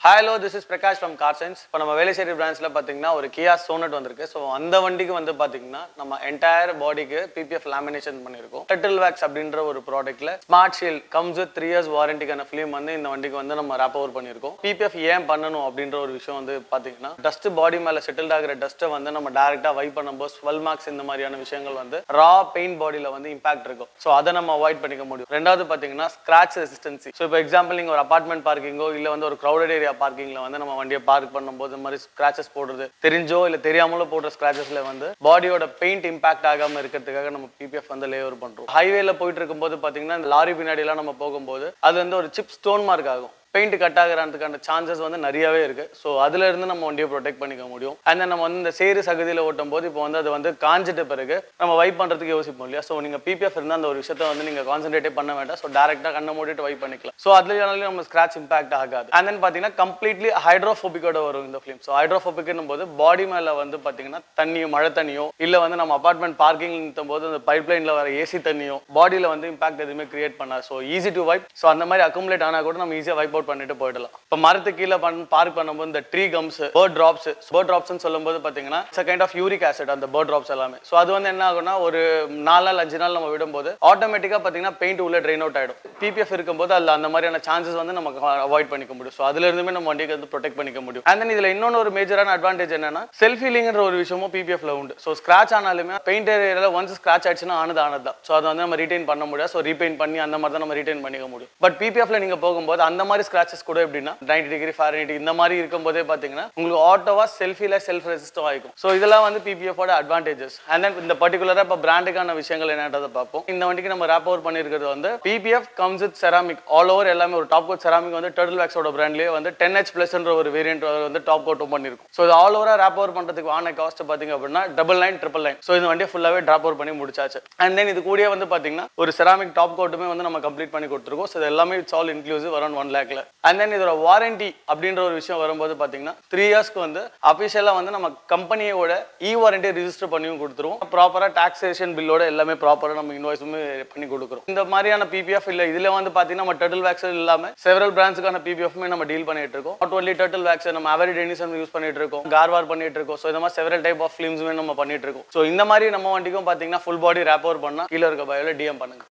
hello this is Prakash from car science இப்போ நம்ம வேலைச்சேரி பிரான்ச்சில் பார்த்தீங்கன்னா ஒரு கியா சோனட் வந்திருக்கு ஸோ அந்த வண்டிக்கு வந்து பார்த்தீங்கன்னா நம்ம என்டையர் பாடிக்கு பிபிஎஃப் லேமினேஷன் பண்ணியிருக்கோம் டெட்டில் வேக்ஸ் அப்படின்ற ஒரு ப்ராடக்ட்ல smart shield comes with three years வாரண்டிக்கான ஃபிலிம் வந்து இந்த வண்டிக்கு வந்து நம்ம ரேப் ஓவர் பண்ணியிருக்கோம் பிபிஎஃப் ஏன் பண்ணணும் அப்படின்ற ஒரு விஷயம் வந்து பார்த்தீங்கன்னா டஸ்ட் பாடி மேலே செட்டில்ட் ஆகிற டஸ்ட்டை வந்து நம்ம டேரெக்டாக வைப் பண்ணும்போது ஸ்வெல் மார்க்ஸ் இந்த மாதிரியான விஷயங்கள் வந்து ரா பெயின் பாடியில் வந்து இம்பாக்ட் இருக்கும் ஸோ அதை நம்ம அவாய்ட் பண்ணிக்க முடியும் ரெண்டாவது பார்த்தீங்கன்னா ஸ்கிராச் ரெசிஸ்டன்சி ஸோ இப்போ எக்ஸாம்பிள் நீங்கள் ஒரு அபார்ட்மெண்ட் பார்க்கிங்கோ இல்லை வந்து ஒரு க்ரௌடட் ஏரியா பார்க்கிங்ல வந்து நம்ம வண்டியை பார்க் பண்ணும்போது இந்த மாதிரி ஸ்கிராச்சஸ் போடுறது தெரிஞ்சோ இல்லை தெரியாமலோ போடுற ஸ்கிராச்சஸ்ல வந்து பாடியோட பெயிண்ட் இம்பாக்ட் ஆகாம இருக்கிறதுக்காக நம்ம பிபிஎஃப் வந்து லேவர் பண்றோம் ஹைவேல போயிட்டு இருக்கும்போது பாத்தீங்கன்னா இந்த லாரி பின்னாடி எல்லாம் நம்ம போகும்போது அது வந்து ஒரு சிப் ஸ்டோன் மார்க் ஆகும் பெயிண்ட் கட் ஆகிறதுக்கான சான்சஸ் வந்து நிறையவே இருக்கு ஸோ அதுல இருந்து நம்ம வண்டியை ப்ரொடெக்ட் பண்ணிக்க முடியும் அண்ட் தென் நம்ம வந்து இந்த சேரு சகதியில் ஓட்டும் போது இப்போ வந்து அது வந்து காஞ்சிட்ட பிறகு நம்ம வைப் பண்றதுக்கு யோசிப்போம் இல்லையா ஸோ நீங்க பிபிஎஃப் இருந்தால் அந்த ஒரு விஷயத்தை வந்து நீங்க கான்சென்ட்ரேட்டே பண்ண வேண்டாம் ஸோ டேரக்டாக கண்ணை மூடிட்டு வைப் பண்ணிக்கலாம் ஸோ அதுலனாலும் நம்ம ஸ்கிராச் இம்பாக்ட் ஆகாது அண்ட் தென் பார்த்தீங்கன்னா கம்ப்ளீட்லி ஹைட்ரோஃபோபிக்கோட வரும் இந்த ஃபிலிம் ஸோ ஹைட்ரோஃபோபிக்னும் போது பாடி மேல வந்து பார்த்தீங்கன்னா தண்ணியோ மழை தண்ணியோ இல்லை வந்து நம்ம அபார்ட்மெண்ட் பார்க்கிங் நிறுத்தும் போது அந்த பைப் லைனில் வர ஏசி தண்ணியோ பாடியில் வந்து இம்பாக்ட் எதுவுமே கிரியேட் பண்ணாது so easy to wipe so அந்த மாதிரி அக்குமுலேட் ஆனால் கூட நம்ம ஈஸியாக வைப் அவுட் பண்ணிட்டு போயிடலாம் இப்போ மரத்துக்கு கீழே பண்ண பார்க் பண்ணும்போது இந்த tree gums bird drops bird ட்ராப்ஸ்னு சொல்லும்போது பார்த்தீங்கன்னா it's kind of uric acid அந்த பேர்ட் ட்ராப்ஸ் எல்லாமே ஸோ அது வந்து என்ன ஆகும்னா ஒரு நாலு நாள் அஞ்சு நாள் நம்ம விடும்போது ஆட்டோமேட்டிக்காக பார்த்தீங்கன்னா பெயிண்ட் உள்ள ட்ரெயின் அவுட் ஆகிடும் பிபிஎஃப் இருக்கும்போது அதில் அந்த மாதிரியான சான்சஸ் வந்து நமக்கு அவாய்ட் பண்ணிக்க முடியும் ஸோ அதுல இருந்துமே நம்ம வண்டிக்கு வந்து ப்ரொடெக்ட் பண்ணிக்க முடியும் அண்ட் தென் இதில் இன்னொன்று ஒரு மேஜரான அட்வான்டேஜ் என்னன்னா செல்ஃப் ஹீலிங்ன்ற ஒரு விஷயமும் பிபிஎஃப்ல உண்டு ஸோ ஸ்கிராச் ஆனாலுமே பெயிண்ட் ஏரியாவில் ஒன்ஸ் ஸ்கிராச் ஆயிடுச்சுன்னா ஆனது ஆனது தான் ஸோ அதை வந்து நம்ம ரீடைன் பண்ண முடியாது ஸோ ரீபெயிண்ட் பண்ணி அந்த மாதிரி தான் நம்ம ரீடைன் பண்ணிக்க முடியும் பட் பிபிஎஃப்ல நீங்க போகும்போது அந்த மாதிரி ஸ்கிராச்சஸ் கூட எப்படின்னா நைன்டி டிகிரி ஃபாரனைட் இந்த மாதிரி இருக்கும்போதே பார்த்தீங்கன்னா உங்களுக்கு ஆட்டோவா செல்ஃபில செல்ஃப் ரெசிஸ்டும் ஆகிக்கும் ஸோ இதெல்லாம் வந்து பிபிஎஃபோட அட்வான்டேஜஸ் அண்ட் தென் இந்த பர்டிகுலராக இப்போ பிராண்டுக்கான விஷயங்கள் என்னன்றதை பார்ப்போம் இந்த வண்டிக்கு நம்ம ரேப் ஓவர் பண்ணியிருக்கிறது வந்து PPF comes with ceramic all over எல்லாமே ஒரு டாப் கோட் செராமிக் வந்து டர்டில் வேக்ஸோட பிராண்ட்லேயே வந்து டென் ஹெச் ப்ளஸ்ன்ற ஒரு வேரியன்ட் வந்து டாப் கோட்டும் பண்ணிருக்கும் ஸோ இது ஆல் ஓவராக ரேப் ஓவர் பண்ணுறதுக்கு ஆன காஸ்ட் பார்த்தீங்க அப்படின்னா double nine triple nine so இந்த வண்டியை ஃபுல்லாகவே ட்ராப் ஓவர் பண்ணி முடிச்சாச்சு அண்ட் தென் இது கூடயே வந்து பார்த்தீங்கன்னா ஒரு செராமிக் டாப் கோட்டுமே வந்து நம்ம கம்ப்ளீட் பண்ணி கொடுத்துருக்கோம் ஸோ இது எல்லாமே it's all inclusive around one லேக்ல அண்ட் தென் இதோட வாரண்டி அப்படின்ற ஒரு விஷயம் வரும்போது பார்த்தீங்கன்னா த்ரீ இயர்ஸ்க்கு வந்து அஃபிஷியலாக வந்து நம்ம கம்பெனியோட இ வாரண்டி ரிஜிஸ்டர் பண்ணியும் கொடுத்துருவோம் ப்ராப்பராக டாக்ஸேஷன் பில்லோட எல்லாமே ப்ராப்பராக நம்ம இன்வாய்ஸுமே பண்ணி கொடுக்குறோம் இந்த மாதிரியான பிபிஎஃப் இல்லை இதில் வந்து பார்த்தீங்கன்னா நம்ம டர்ட்டில் வேக்ஸ் இல்லாமல் செவரல் பிராண்ட்ஸுக்கான பிபிஎஃப்மே நம்ம டீல் பண்ணிட்டு இருக்கோம் நாட் ஒன்லி டர்ட்டில் வேக்ஸ் நம்ம அவரி டெனிசன் யூஸ் பண்ணிட்டு இருக்கோம் கார்வார் பண்ணிட்டு இருக்கோம் ஸோ இந்த மாதிரி செவரல் டைப் ஆஃப் ஃபிலிம்ஸுமே நம்ம பண்ணிட்டு இருக்கோம் ஸோ இந்த மாதிரி நம்ம வண்டிக்கும் பார்த்தீங்கன்னா ஃபுல் பாடி ரேப் ஓவர் பண்ணால் கீழே இருக்க பயோல டிஎம் பண்ணுங்க